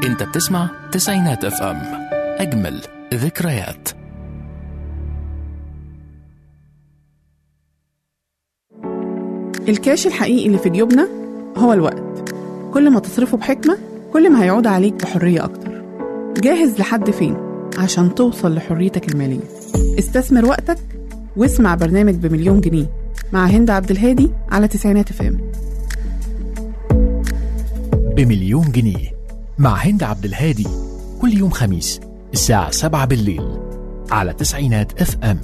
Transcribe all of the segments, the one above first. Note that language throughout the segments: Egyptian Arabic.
انت بتسمع تسعينات اف ام اجمل ذكريات الكاش الحقيقي اللي في جيوبنا هو الوقت كل ما تصرفه بحكمة كل ما هيعود عليك بحرية أكتر جاهز لحد فين عشان توصل لحريتك المالية استثمر وقتك واسمع برنامج بمليون جنيه مع هند عبد الهادي على تسعينات اف ام بمليون جنيه مع هند عبد الهادي كل يوم خميس الساعة 7 بالليل على تسعينات اف ام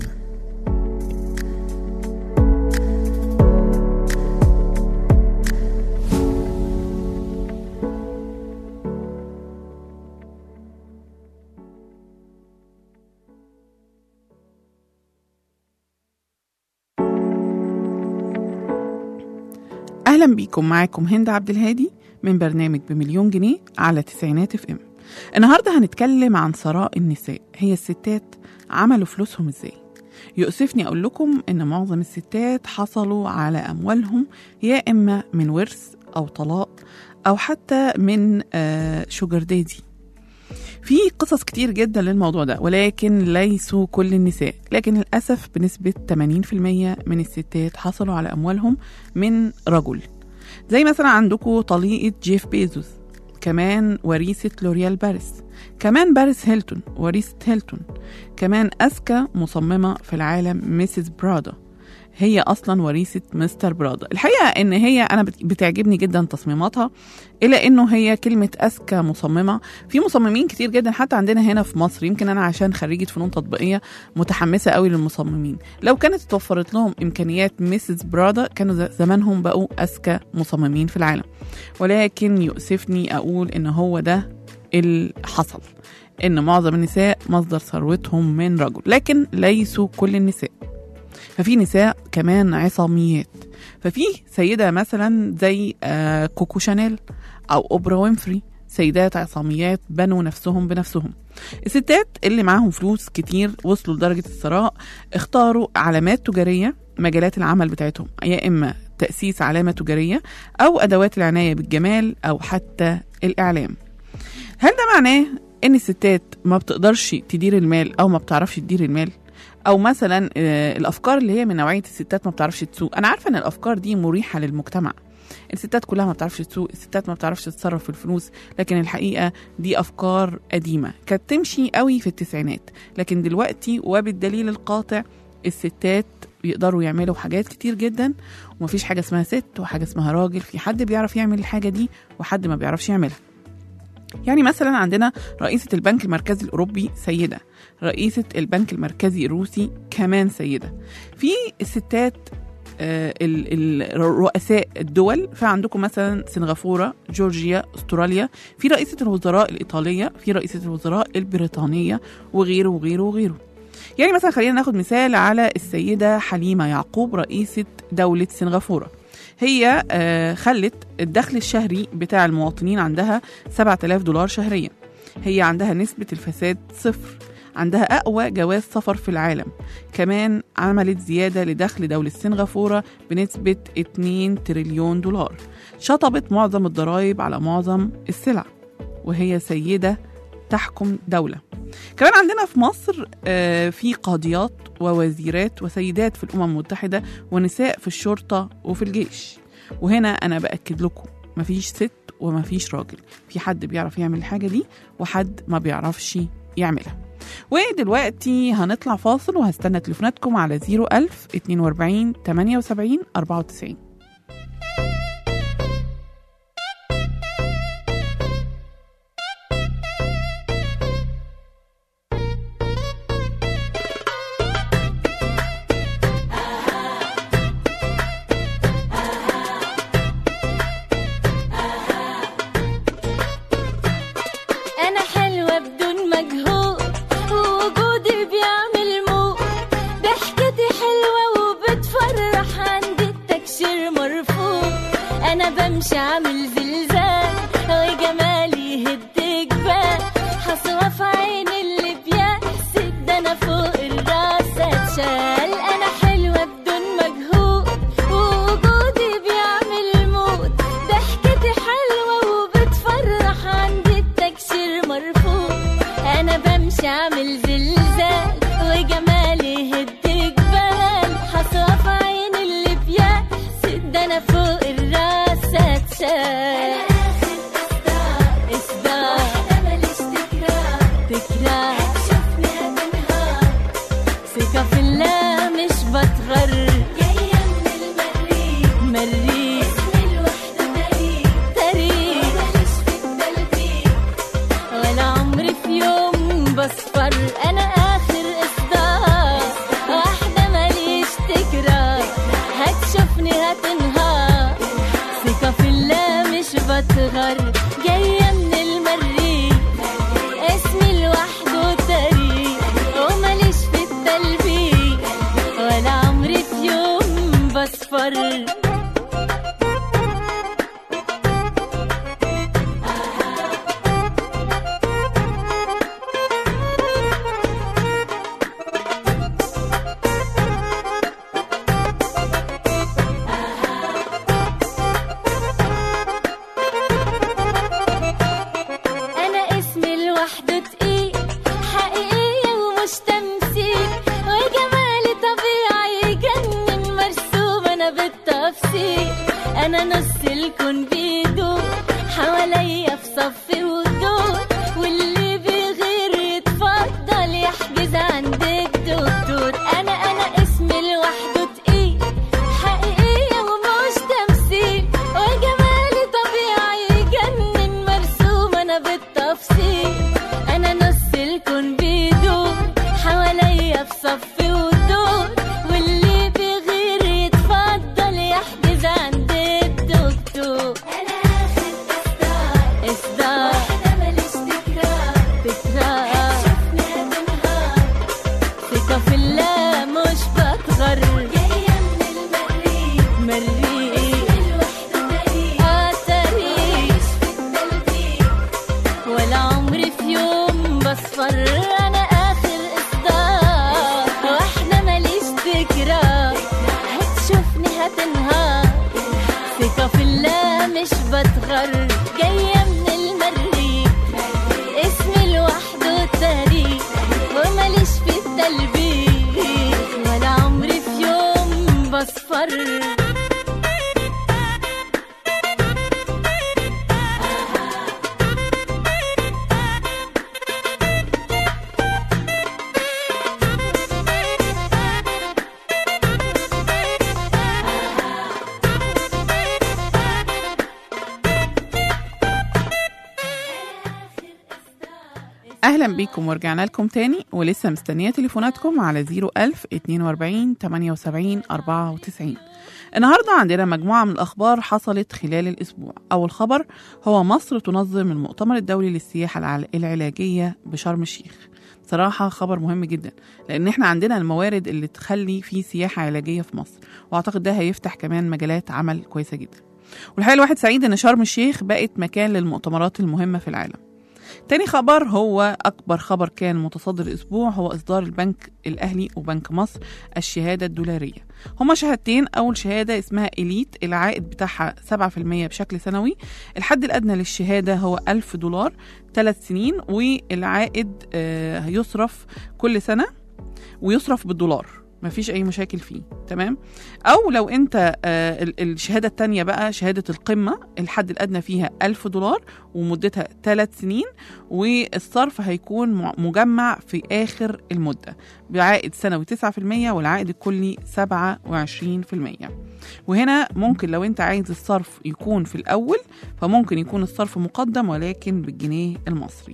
اهلا بيكم معاكم هند عبد الهادي من برنامج بمليون جنيه على تسعينات اف ام النهارده هنتكلم عن ثراء النساء هي الستات عملوا فلوسهم ازاي يؤسفني اقول لكم ان معظم الستات حصلوا على اموالهم يا اما من ورث او طلاق او حتى من آه، شوجر دادي في قصص كتير جدا للموضوع ده ولكن ليسوا كل النساء لكن للأسف بنسبة 80% من الستات حصلوا على أموالهم من رجل زي مثلا عندكم طليقة جيف بيزوس كمان وريثة لوريال باريس كمان باريس هيلتون وريثة هيلتون كمان أذكى مصممة في العالم ميسيس برادا هي اصلا وريثه مستر برادا الحقيقه ان هي انا بت- بتعجبني جدا تصميماتها الا انه هي كلمه اذكى مصممه في مصممين كتير جدا حتى عندنا هنا في مصر يمكن انا عشان خريجه فنون تطبيقيه متحمسه قوي للمصممين لو كانت اتوفرت لهم امكانيات ميسيس برادا كانوا ز- زمانهم بقوا اذكى مصممين في العالم ولكن يؤسفني اقول ان هو ده اللي حصل ان معظم النساء مصدر ثروتهم من رجل لكن ليسوا كل النساء ففي نساء كمان عصاميات ففي سيدة مثلا زي آه، كوكو شانيل أو أوبرا وينفري سيدات عصاميات بنوا نفسهم بنفسهم الستات اللي معاهم فلوس كتير وصلوا لدرجة الثراء اختاروا علامات تجارية مجالات العمل بتاعتهم يا إما تأسيس علامة تجارية أو أدوات العناية بالجمال أو حتى الإعلام هل ده معناه ان الستات ما بتقدرش تدير المال او ما بتعرفش تدير المال او مثلا آه، الافكار اللي هي من نوعيه الستات ما بتعرفش تسوق انا عارفه ان الافكار دي مريحه للمجتمع الستات كلها ما بتعرفش تسوق الستات ما بتعرفش تتصرف في الفلوس لكن الحقيقه دي افكار قديمه كانت تمشي قوي في التسعينات لكن دلوقتي وبالدليل القاطع الستات يقدروا يعملوا حاجات كتير جدا ومفيش حاجه اسمها ست وحاجه اسمها راجل في حد بيعرف يعمل الحاجه دي وحد ما بيعرفش يعملها يعني مثلا عندنا رئيسة البنك المركزي الأوروبي سيدة رئيسة البنك المركزي الروسي كمان سيدة في الستات آه، ال- ال- رؤساء الدول فعندكم مثلا سنغافورة جورجيا استراليا في رئيسة الوزراء الإيطالية في رئيسة الوزراء البريطانية وغيره وغيره وغيره يعني مثلا خلينا ناخد مثال على السيدة حليمة يعقوب رئيسة دولة سنغافورة هي آه، خلت الدخل الشهري بتاع المواطنين عندها 7000 دولار شهريا هي عندها نسبة الفساد صفر عندها أقوى جواز سفر في العالم كمان عملت زيادة لدخل دولة سنغافورة بنسبة 2 تريليون دولار شطبت معظم الضرائب على معظم السلع وهي سيدة تحكم دولة كمان عندنا في مصر آه، في قاضيات ووزيرات وسيدات في الأمم المتحدة ونساء في الشرطة وفي الجيش وهنا أنا بأكد لكم مفيش ست ومفيش راجل في حد بيعرف يعمل الحاجة دي وحد ما بيعرفش يعملها ودلوقتي هنطلع فاصل وهستنى تليفوناتكم على 01000 42 78 94 أنا حلوة بدون مجهود ووجودي بيعمل موت ضحكتي حلوة وبتفرح عندي التكشير مرفوض أنا بمشي عامل زلزال وجمالي يهد جبال حصوة في عين اللي بيحسد ده أنا فوق الراس اتشال أنا حلوة بدون مجهود ووجودي بيعمل موت ضحكتي حلوة وبتفرح عندي التكشير يعمل زلزال وجمالي يهد جبال حصوة في عين اللي بيحسد ده انا فوق الراس اتشال اصدار تكرار ثقة في الله مش بتغر مريض تاريخ ولا عمري في يوم بصفر انا اخر اصدار واحدة ماليش تكرار هتشوفني هتنهار ثقة في الله مش بتغر جاية من المريخ اسمي لوحده تاريخ وماليش في التلبيك ولا عمري في يوم بصفر انا اسمي لوحده تقيل حقيقية ومش تمثيل وجمالي طبيعي يجنن مرسوم انا بالتفصيل انا نص الكون بيدور حواليا في صف ودور واللي بيغير يتفضل يحجز عند الدكتور انا انا اسمي لوحده تقيل حقيقية ومش تمثيل وجمالي طبيعي يجنن مرسوم انا بالتفصيل انا نص الكون بيدور حواليا في صف ودور واللي بيغير يتفضل يحجز عند الدكتور انا اخر اصدار اصدار ماليش تكرار تكرار شوفني هتنهار ثقة في الله مش بتغر جاية من المريخ مريخ اه تاريخ ولا عمري في يوم بصفر انا اخر اصدار واحدة ماليش تكرار هتشوفني هتنهار ثقة في الله مش بتغر جاية من المريخ اسمي لوحده تاريخ وماليش في التلبيخ ولا عمري في يوم بصفر اهلا بيكم ورجعنا لكم تاني ولسه مستنيه تليفوناتكم على 01000 42 78 94 النهارده عندنا مجموعه من الاخبار حصلت خلال الاسبوع اول خبر هو مصر تنظم المؤتمر الدولي للسياحه الع- العلاجيه بشرم الشيخ صراحة خبر مهم جدا لأن احنا عندنا الموارد اللي تخلي في سياحة علاجية في مصر وأعتقد ده هيفتح كمان مجالات عمل كويسة جدا والحقيقة الواحد سعيد إن شرم الشيخ بقت مكان للمؤتمرات المهمة في العالم تاني خبر هو أكبر خبر كان متصدر الأسبوع هو إصدار البنك الأهلي وبنك مصر الشهادة الدولارية هما شهادتين أول شهادة اسمها إليت العائد بتاعها 7% بشكل سنوي الحد الأدنى للشهادة هو 1000 دولار ثلاث سنين والعائد آه، يصرف كل سنة ويصرف بالدولار مفيش أي مشاكل فيه تمام أو لو أنت آه، ال- الشهادة التانية بقى شهادة القمة الحد الأدنى فيها 1000 دولار ومدتها ثلاث سنين والصرف هيكون م- مجمع في آخر المدة بعائد سنوي 9% والعائد الكلي 27% وهنا ممكن لو انت عايز الصرف يكون في الأول فممكن يكون الصرف مقدم ولكن بالجنيه المصري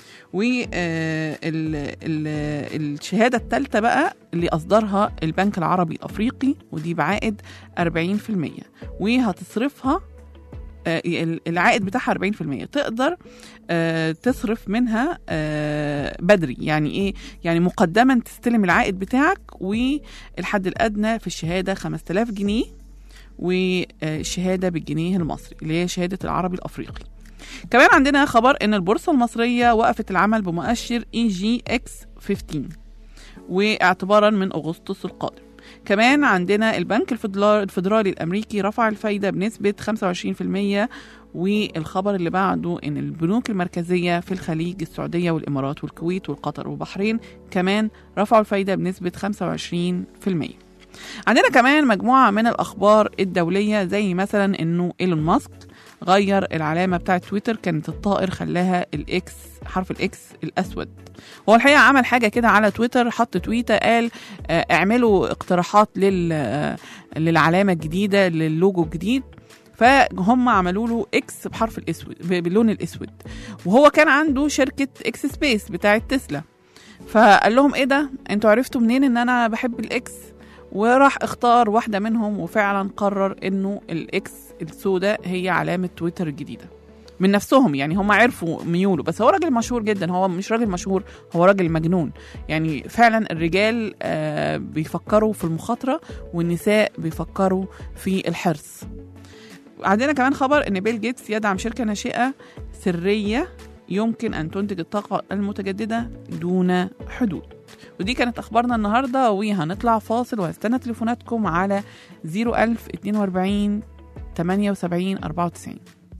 والشهادة الثالثة بقى اللي أصدرها البنك العربي الأفريقي ودي بعائد 40% وهتصرفها آه، العائد بتاعها 40% تقدر آه، تصرف منها آه، بدري يعني ايه يعني مقدما تستلم العائد بتاعك والحد الادنى في الشهاده 5000 جنيه والشهاده بالجنيه المصري اللي هي شهاده العربي الافريقي كمان عندنا خبر ان البورصه المصريه وقفت العمل بمؤشر اي جي اكس 15 واعتبارا من اغسطس القادم كمان عندنا البنك الفدرالي الفدرالي الامريكي رفع الفايده بنسبه 25% والخبر اللي بعده ان البنوك المركزيه في الخليج السعوديه والامارات والكويت والقطر والبحرين كمان رفعوا الفايده بنسبه 25% عندنا كمان مجموعه من الاخبار الدوليه زي مثلا انه ايلون ماسك غير العلامه بتاعه تويتر كانت الطائر خلاها الاكس حرف الاكس الاسود هو الحقيقه عمل حاجه كده على تويتر حط تويته قال آه، اعملوا اقتراحات لل آه، للعلامه الجديده للوجو الجديد فهم عملوا له اكس بحرف الاسود ب- باللون الاسود وهو كان عنده شركه اكس سبيس بتاعه تسلا فقال لهم ايه ده انتوا عرفتوا منين ان انا بحب الاكس وراح اختار واحده منهم وفعلا قرر انه الاكس السوداء هي علامه تويتر الجديده من نفسهم يعني هم عرفوا ميوله بس هو راجل مشهور جدا هو مش راجل مشهور هو راجل مجنون يعني فعلا الرجال آه، بيفكروا في المخاطره والنساء بيفكروا في الحرص عندنا كمان خبر ان بيل جيتس يدعم شركه ناشئه سريه يمكن ان تنتج الطاقه المتجدده دون حدود ودي كانت اخبارنا النهارده وهنطلع فاصل وهستنى تليفوناتكم على 01042 78 94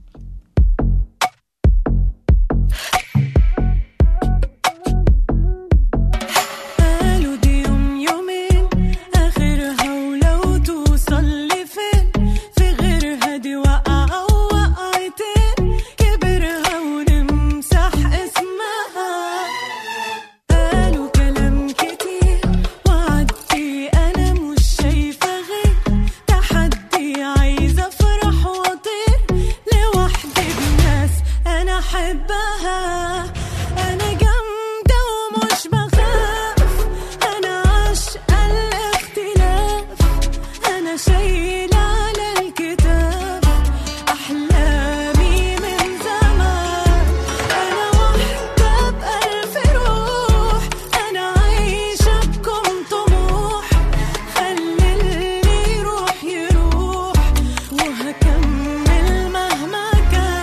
قالوا دي يوم يومين آخرها ولو توصل لفين في غيرها دي وقعة ووقعتين كبرها ونمسح اسمها قالوا كلام كتير وعدي أنا مش شايفة غير تحدي عايزة أفرح وأطير لوحدي بناس أنا أحبها أنا جامدة ومش بخاف أنا عاشقة الاختلاف أنا شايلة على الكتاب أحلامي من زمان أنا واحدة بألف روح أنا عايشة بكم طموح خلي اللي يروح يروح وهكمل مهما كان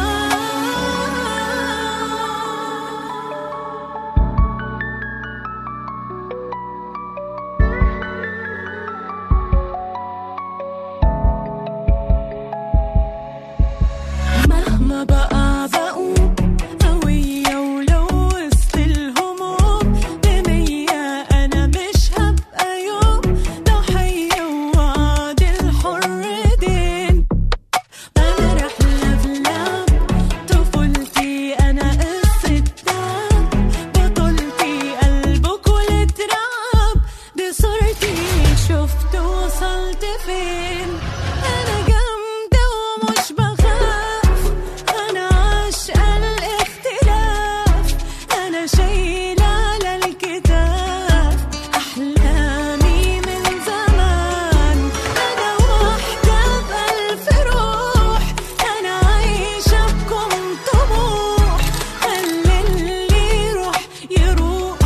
مهما بقى بقوم قوية ولو وسط الهموم بمية أنا مش هبقى يوم ضحية ووعد الحر دين أنا رحلة في لعب طفولتي أنا قصة تعب بطولتي قلبك والتراب دي صورتي شفت وصلت فين أنا جامدة ومش بخاف أنا عاشقة الاختلاف أنا شايلة على الكتاف أحلامي من زمان أنا واحدة بألف روح أنا عايشة بكم طموح خلي اللي يروح يروح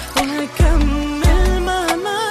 وهكمل مهما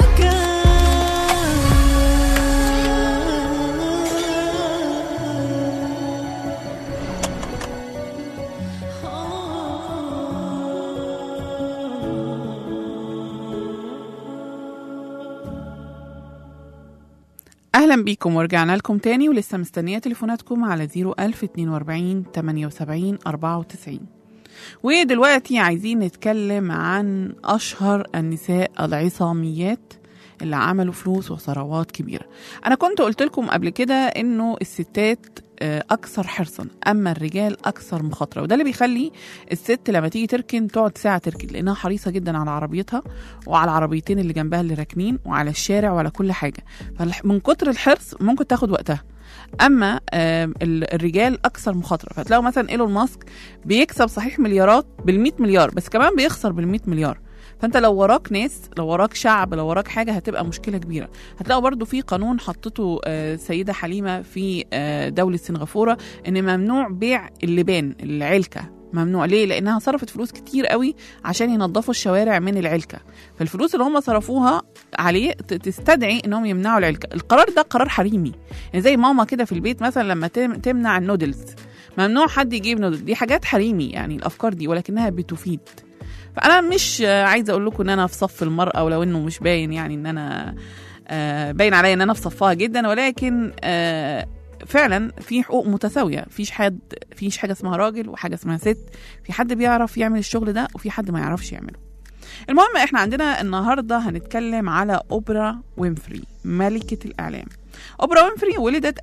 اهلا بيكم ورجعنا لكم تاني ولسه مستنيه تليفوناتكم على 01042 78 94 ودلوقتي عايزين نتكلم عن اشهر النساء العصاميات اللي عملوا فلوس وثروات كبيره انا كنت قلت لكم قبل كده انه الستات آه، اكثر حرصا اما الرجال اكثر مخاطره وده اللي بيخلي الست لما تيجي تركن تقعد ساعه تركن لانها حريصه جدا على عربيتها وعلى العربيتين اللي جنبها اللي راكنين وعلى الشارع وعلى كل حاجه فمن كتر الحرص ممكن تاخد وقتها اما آم، ال- الرجال اكثر مخاطره فتلاقوا مثلا ايلون ماسك بيكسب صحيح مليارات بال100 مليار بس كمان بيخسر بال100 مليار فانت لو وراك ناس لو وراك شعب لو وراك حاجه هتبقى مشكله كبيره هتلاقوا برضو في قانون حطته آه، سيده حليمه في آه، دوله سنغافوره ان ممنوع بيع اللبان العلكه ممنوع ليه لانها صرفت فلوس كتير قوي عشان ينظفوا الشوارع من العلكه فالفلوس اللي هم صرفوها عليه ت- تستدعي انهم يمنعوا العلكه القرار ده قرار حريمي يعني زي ماما كده في البيت مثلا لما تم- تمنع النودلز ممنوع حد يجيب نودلز دي حاجات حريمي يعني الافكار دي ولكنها بتفيد فانا مش آه، عايزه اقول لكم ان انا في صف المراه ولو انه مش باين يعني ان انا آه، باين عليا ان انا في صفها جدا ولكن آه، فعلا في حقوق متساويه فيش حد فيش حاجه اسمها راجل وحاجه اسمها ست في حد بيعرف يعمل الشغل ده وفي حد ما يعرفش يعمله المهم احنا عندنا النهارده هنتكلم على اوبرا وينفري ملكه الاعلام اوبرا وينفري ولدت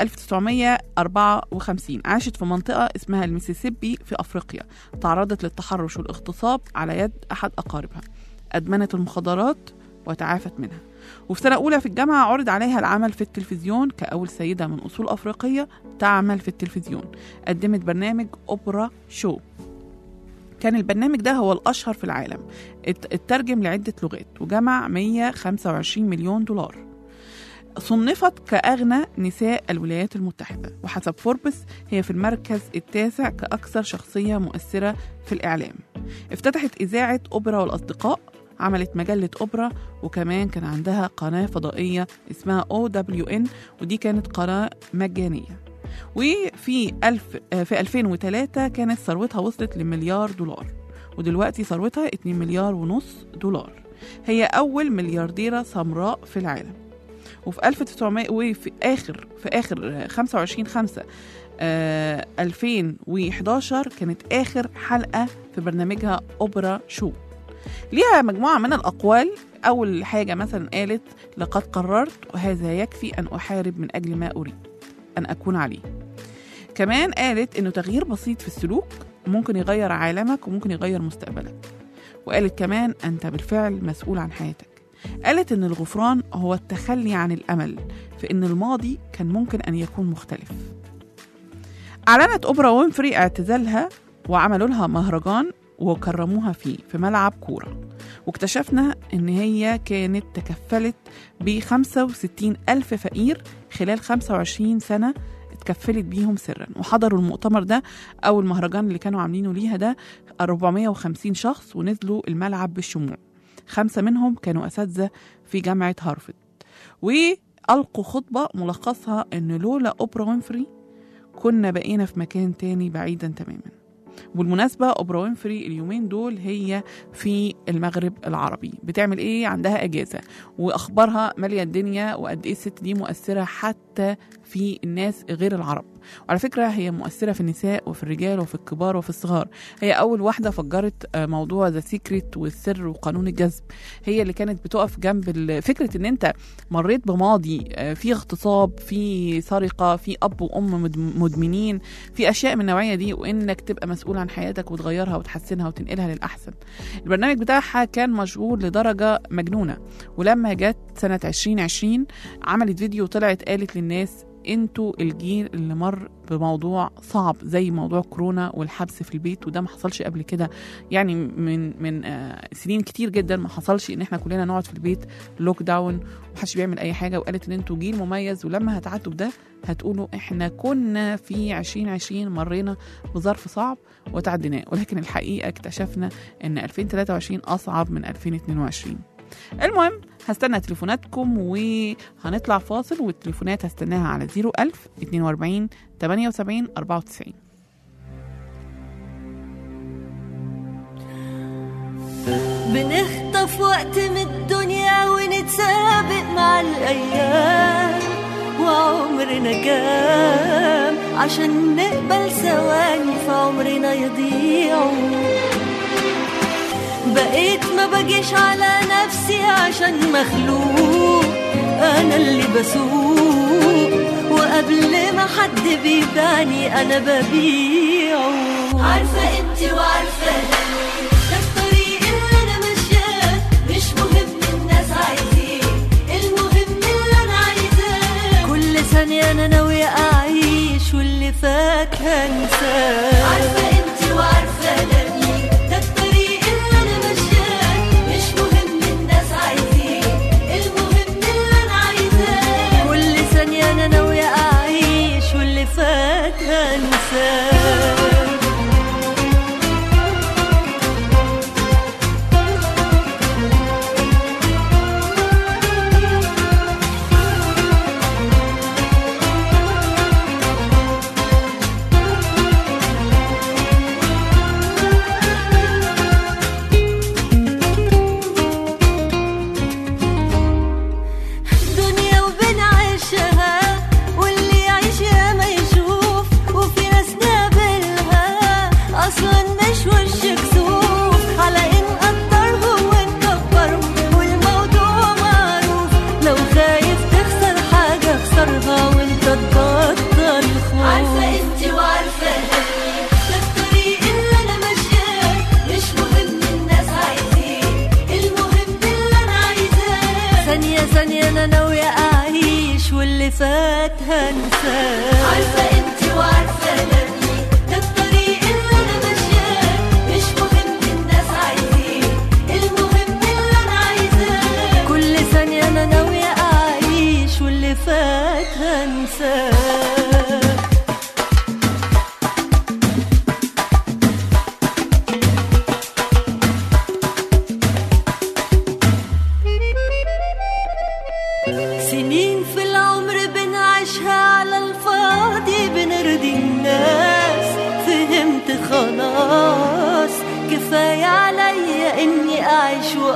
1954 عاشت في منطقه اسمها الميسيسيبي في افريقيا تعرضت للتحرش والاغتصاب على يد احد اقاربها ادمنت المخدرات وتعافت منها وفي سنة أولى في الجامعة عرض عليها العمل في التلفزيون كأول سيدة من أصول أفريقية تعمل في التلفزيون قدمت برنامج أوبرا شو كان البرنامج ده هو الأشهر في العالم ات- اترجم لعدة لغات وجمع 125 مليون دولار صنفت كأغنى نساء الولايات المتحدة وحسب فوربس هي في المركز التاسع كأكثر شخصية مؤثرة في الإعلام افتتحت إذاعة أوبرا والأصدقاء عملت مجلة أوبرا وكمان كان عندها قناة فضائية اسمها OWN ودي كانت قناة مجانية وفي ألف آه، في 2003 كانت ثروتها وصلت لمليار دولار ودلوقتي ثروتها 2 مليار ونص دولار هي أول مليارديرة سمراء في العالم وفي 1900 وفي آخر في آخر آه، 25 5 آه 2011 كانت آخر حلقة في برنامجها أوبرا شو ليها مجموعة من الأقوال أول حاجة مثلا قالت لقد قررت وهذا يكفي أن أحارب من أجل ما أريد أن أكون عليه كمان قالت إنه تغيير بسيط في السلوك ممكن يغير عالمك وممكن يغير مستقبلك وقالت كمان أنت بالفعل مسؤول عن حياتك قالت إن الغفران هو التخلي عن الأمل في إن الماضي كان ممكن أن يكون مختلف أعلنت أوبرا وينفري اعتزالها وعملوا لها مهرجان وكرموها فيه في ملعب كورة واكتشفنا إن هي كانت تكفلت ب 65 ألف فقير خلال 25 سنة اتكفلت بيهم سرا وحضروا المؤتمر ده أو المهرجان اللي كانوا عاملينه ليها ده 450 شخص ونزلوا الملعب بالشموع خمسة منهم كانوا أساتذة في جامعة هارفرد وألقوا خطبة ملخصها إن لولا أوبرا وينفري كنا بقينا في مكان تاني بعيدا تماما وبالمناسبة أوبرا وينفري اليومين دول هي في المغرب العربي بتعمل إيه عندها أجازة وأخبارها مالية الدنيا وقد إيه الست دي مؤثرة حتى في الناس غير العرب وعلى فكرة هي مؤثرة في النساء وفي الرجال وفي الكبار وفي الصغار هي أول واحدة فجرت آه، موضوع ذا سيكريت والسر وقانون الجذب هي اللي كانت بتقف جنب ال- فكرة إن أنت مريت بماضي آه، في اغتصاب في سرقة في أب وأم مد- مدمنين في أشياء من النوعية دي وإنك تبقى مسؤول عن حياتك وتغيرها وتحسنها وتنقلها للأحسن البرنامج بتاعها كان مشهور لدرجة مجنونة ولما جت سنة 2020 عملت فيديو وطلعت قالت للناس انتوا الجيل اللي مر بموضوع صعب زي موضوع كورونا والحبس في البيت وده ما حصلش قبل كده يعني من من آه، سنين كتير جدا ما حصلش ان احنا كلنا نقعد في البيت لوك داون ومحدش بيعمل اي حاجه وقالت ان انتوا جيل مميز ولما هتعدوا بده هتقولوا احنا كنا في 2020 مرينا بظرف صعب وتعديناه ولكن الحقيقه اكتشفنا ان 2023 اصعب من 2022 المهم هستنى تليفوناتكم وهنطلع فاصل والتليفونات هستناها على 01000 42 78 94 بنخطف وقت من الدنيا ونتسابق مع الأيام وعمرنا كام عشان نقبل ثواني في عمرنا يضيعوا بقيت ما بجيش على نفسي عشان مخلوق أنا اللي بسوق وقبل ما حد بيباني أنا ببيعه عارفة انتي وعارفة أنا ده الطريق اللي أنا ماشياه مش مهم الناس عايزين المهم اللي أنا عايزاه كل ثانية أنا ناوية أعيش واللي فات هنساه عارفة انتي وعارفة أنا مين ده الطريق اللي أنا ماشياه مش مهم الناس عايزين المهم اللي أنا عايزاه كل ثانية أنا ناوية أعيش واللي فات هنساه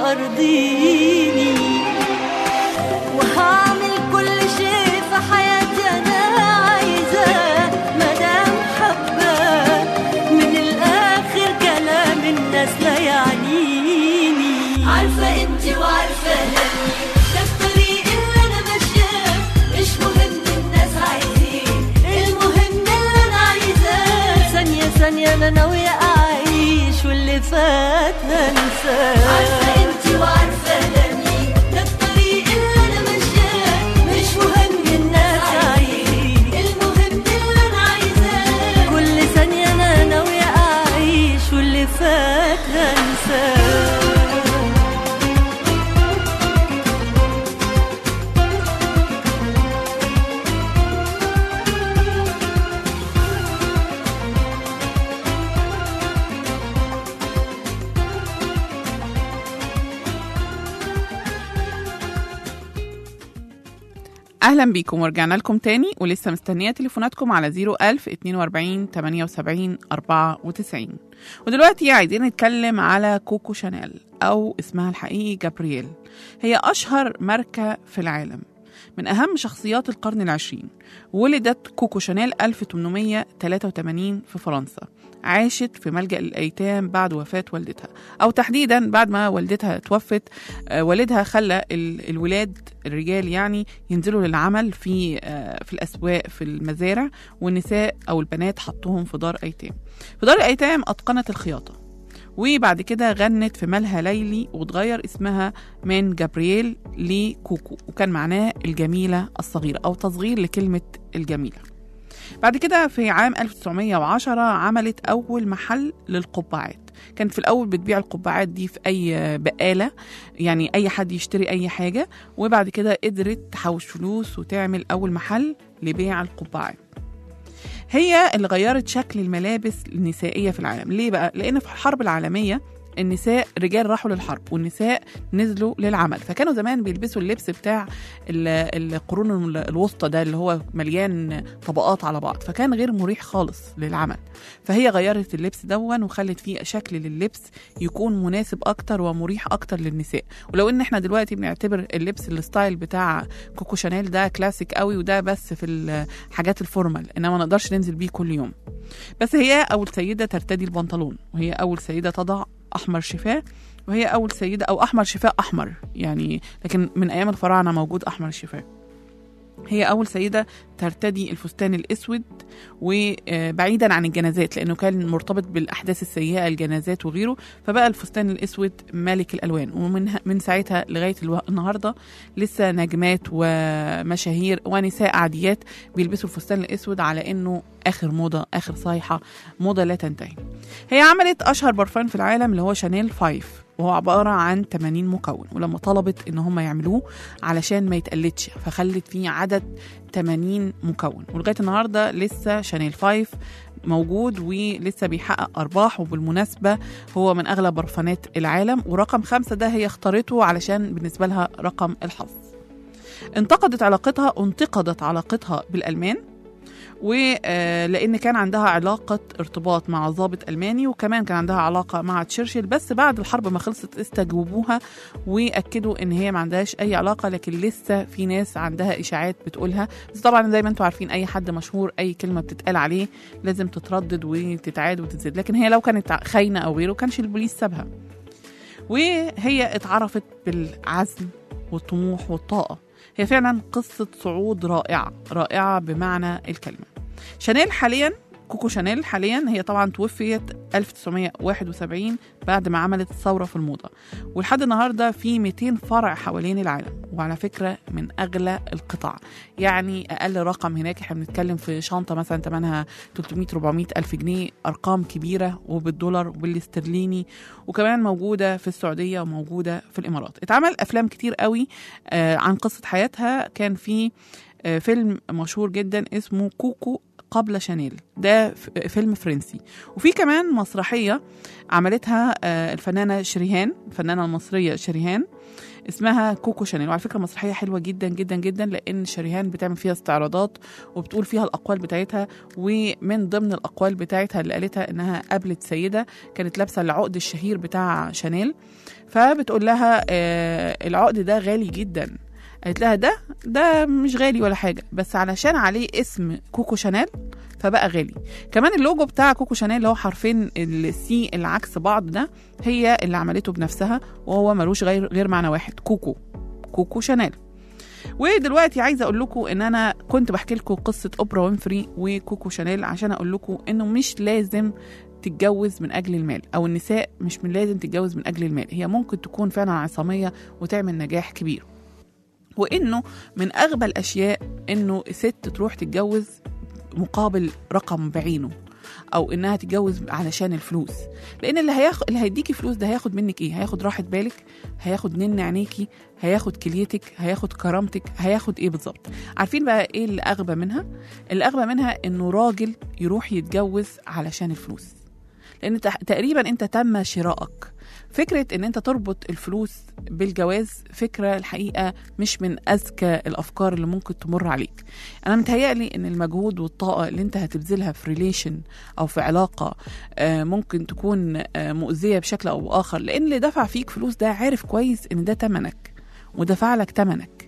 وارضيني وهعمل كل شيء في حياتي انا عايزاه مدام حباه من الاخر كلام الناس لا يعنيني عارفه انت وعارفه اني ده الطريق اللي انا ماشياه مش مهم الناس عايزين المهم اللي انا عايزاه ثانيه ثانيه انا ناويه اعيش واللي فات هنساه عارفه انت وعارفه اني ده الطريق اللي انا ماشياه مش مهم الناس عايزين المهم اللي انا عايزاه كل ثانيه انا ناويه اعيش واللي فات هنساه اهلا بيكم ورجعنا لكم تاني ولسه مستنيه تليفوناتكم على 01000 42 78 94 ودلوقتي عايزين نتكلم على كوكو شانيل او اسمها الحقيقي جابرييل هي اشهر ماركه في العالم من أهم شخصيات القرن العشرين ولدت كوكو شانيل 1883 في فرنسا عاشت في ملجأ الأيتام بعد وفاة والدتها أو تحديدا بعد ما والدتها توفت آه، والدها خلى ال- الولاد الرجال يعني ينزلوا للعمل في آه، في الأسواق في المزارع والنساء أو البنات حطوهم في دار أيتام في دار الأيتام أتقنت الخياطة وبعد كده غنت في مالها ليلي وتغير اسمها من جابرييل لكوكو وكان معناه الجميلة الصغيرة أو تصغير لكلمة الجميلة بعد كده في عام 1910 عملت أول محل للقبعات كانت في الأول بتبيع القبعات دي في أي بقالة يعني أي حد يشتري أي حاجة وبعد كده قدرت تحوش فلوس وتعمل أول محل لبيع القبعات هي اللي غيرت شكل الملابس النسائية في العالم ليه بقى؟ لأن في الحرب العالمية النساء رجال راحوا للحرب والنساء نزلوا للعمل فكانوا زمان بيلبسوا اللبس بتاع ال- القرون الوسطى ده اللي هو مليان طبقات على بعض فكان غير مريح خالص للعمل فهي غيرت اللبس دون وخلت فيه شكل للبس يكون مناسب اكتر ومريح اكتر للنساء ولو ان احنا دلوقتي بنعتبر اللبس الستايل بتاع كوكو شانيل ده كلاسيك قوي وده بس في الحاجات الفورمال انما ما نقدرش ننزل بيه كل يوم بس هي اول سيده ترتدي البنطلون وهي اول سيده تضع احمر شفاه وهي اول سيده او احمر شفاه احمر يعني لكن من ايام الفراعنه موجود احمر شفاه هي أول سيدة ترتدي الفستان الأسود وبعيدا عن الجنازات لأنه كان مرتبط بالأحداث السيئة الجنازات وغيره فبقى الفستان الأسود ملك الألوان ومن من ساعتها لغاية الو- النهاردة لسه نجمات ومشاهير ونساء عاديات بيلبسوا الفستان الأسود على إنه آخر موضة آخر صيحة موضة لا تنتهي هي عملت أشهر برفان في العالم اللي هو شانيل 5 وهو عبارة عن 80 مكون ولما طلبت إن هم يعملوه علشان ما يتقلدش فخلت فيه عدد 80 مكون ولغاية النهاردة لسه شانيل 5 موجود ولسه بيحقق أرباح وبالمناسبة هو من أغلى برفانات العالم ورقم خمسة ده هي اختارته علشان بالنسبة لها رقم الحظ انتقدت علاقتها انتقدت علاقتها بالألمان ولان كان عندها علاقه ارتباط مع ضابط الماني وكمان كان عندها علاقه مع تشرشل بس بعد الحرب ما خلصت استجوبوها واكدوا ان هي ما عندهاش اي علاقه لكن لسه في ناس عندها اشاعات بتقولها بس طبعا زي ما انتم عارفين اي حد مشهور اي كلمه بتتقال عليه لازم تتردد وتتعاد وتتزيد لكن هي لو كانت خاينه او غيره كانش البوليس سابها وهي اتعرفت بالعزم والطموح والطاقه هي فعلا قصة صعود رائعة رائعة بمعنى الكلمة شانيل حاليا كوكو شانيل حاليا هي طبعا توفيت 1971 بعد ما عملت ثورة في الموضة ولحد النهاردة في 200 فرع حوالين العالم وعلى فكرة من أغلى القطع يعني أقل رقم هناك احنا بنتكلم في شنطة مثلا ثمنها 300 400 ألف جنيه أرقام كبيرة وبالدولار وبالاسترليني وكمان موجودة في السعودية وموجودة في الإمارات اتعمل أفلام كتير قوي آه، عن قصة حياتها كان في آه، فيلم مشهور جدا اسمه كوكو قبل شانيل ده ف- فيلم فرنسي وفي كمان مسرحية عملتها آه، الفنانة شريهان الفنانة المصرية شريهان اسمها كوكو شانيل وعلى فكره مسرحيه حلوه جدا جدا جدا لان شريهان بتعمل فيها استعراضات وبتقول فيها الاقوال بتاعتها ومن ضمن الاقوال بتاعتها اللي قالتها انها قابلت سيده كانت لابسه العقد الشهير بتاع شانيل فبتقول لها آه العقد ده غالي جدا قالت لها ده ده مش غالي ولا حاجه بس علشان عليه اسم كوكو شانيل فبقى غالي كمان اللوجو بتاع كوكو شانيل اللي هو حرفين السي اللي عكس بعض ده هي اللي عملته بنفسها وهو ملوش غير غير معنى واحد كوكو كوكو شانيل ودلوقتي عايزه اقول لكم ان انا كنت بحكي لكم قصه اوبرا وينفري وكوكو شانيل عشان اقول لكم انه مش لازم تتجوز من اجل المال او النساء مش من لازم تتجوز من اجل المال هي ممكن تكون فعلا عصاميه وتعمل نجاح كبير وانه من اغبى الاشياء انه ست تروح تتجوز مقابل رقم بعينه او انها تتجوز علشان الفلوس لان اللي هياخد اللي هيديكي فلوس ده هياخد منك ايه هياخد راحه بالك هياخد نن عينيكي هياخد كليتك هياخد كرامتك هياخد ايه بالظبط عارفين بقى ايه اللي اغبى منها اللي اغبى منها انه راجل يروح يتجوز علشان الفلوس لان تح- تقريبا انت تم شرائك فكره ان انت تربط الفلوس بالجواز فكره الحقيقه مش من اذكى الافكار اللي ممكن تمر عليك انا متهيألي ان المجهود والطاقه اللي انت هتبذلها في ريليشن او في علاقه آه، ممكن تكون آه، مؤذيه بشكل او باخر لان اللي دفع فيك فلوس ده عارف كويس ان ده تمنك ودفع لك تمنك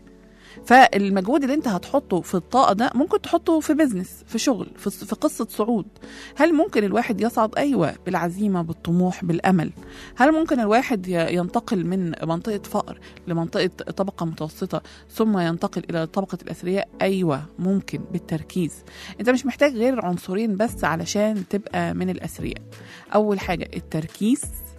فالمجهود اللي انت هتحطه في الطاقه ده ممكن تحطه في بيزنس في شغل في, في قصه صعود هل ممكن الواحد يصعد ايوه بالعزيمه بالطموح بالامل هل ممكن الواحد ي- ينتقل من منطقه فقر لمنطقه طبقه متوسطه ثم ينتقل الى طبقه الاثرياء ايوه ممكن بالتركيز انت مش محتاج غير عنصرين بس علشان تبقى من الاثرياء اول حاجه التركيز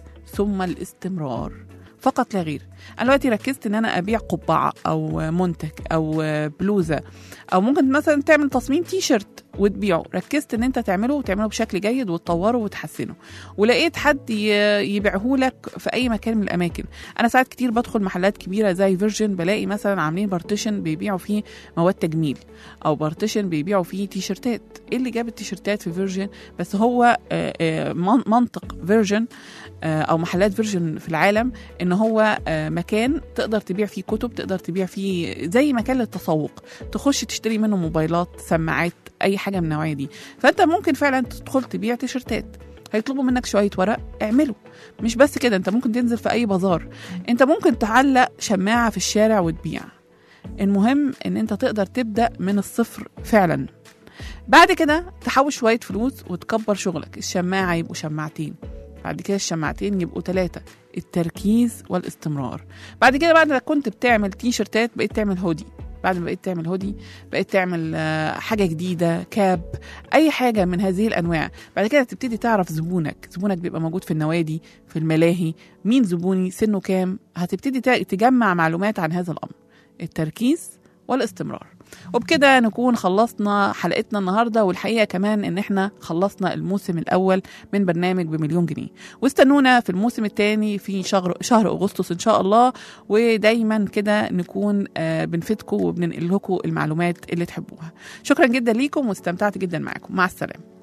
ثم الاستمرار فقط لا غير انا دلوقتي ركزت ان انا ابيع قبعه او منتج او بلوزه او ممكن مثلا تعمل تصميم تي شيرت وتبيعه ركزت ان انت تعمله وتعمله بشكل جيد وتطوره وتحسنه ولقيت حد ي- يبيعه لك في اي مكان من الاماكن انا ساعات كتير بدخل محلات كبيره زي فيرجن بلاقي مثلا عاملين بارتيشن بيبيعوا فيه مواد تجميل او بارتيشن بيبيعوا فيه تي شيرتات ايه اللي جاب التيشيرتات في فيرجن بس هو آه، آه، من- منطق فيرجن آه، او محلات فيرجن في العالم ان هو آه، مكان تقدر تبيع فيه كتب تقدر تبيع فيه زي مكان للتسوق تخش تشتري منه موبايلات سماعات اي حاجه من النوعيه دي فانت ممكن فعلا تدخل تبيع تيشرتات هيطلبوا منك شويه ورق اعمله مش بس كده انت ممكن تنزل في اي بازار انت ممكن تعلق شماعه في الشارع وتبيع المهم ان انت تقدر تبدا من الصفر فعلا بعد كده تحوش شويه فلوس وتكبر شغلك الشماعه يبقوا شماعتين بعد كده الشماعتين يبقوا ثلاثة التركيز والاستمرار بعد كده بعد ما كنت بتعمل تي شيرتات بقيت تعمل هودي بعد ما بقيت تعمل هودي بقيت تعمل آه، حاجة جديدة كاب أي حاجة من هذه الأنواع بعد كده تبتدي تعرف زبونك زبونك بيبقى موجود في النوادي في الملاهي مين زبوني سنه كام هتبتدي تا- تجمع معلومات عن هذا الأمر التركيز والاستمرار وبكده نكون خلصنا حلقتنا النهارده والحقيقه كمان ان احنا خلصنا الموسم الاول من برنامج بمليون جنيه واستنونا في الموسم الثاني في شهر شهر اغسطس ان شاء الله ودايما كده نكون آه، بنفيدكم وبننقل لكم المعلومات اللي تحبوها شكرا جدا ليكم واستمتعت جدا معاكم مع السلامه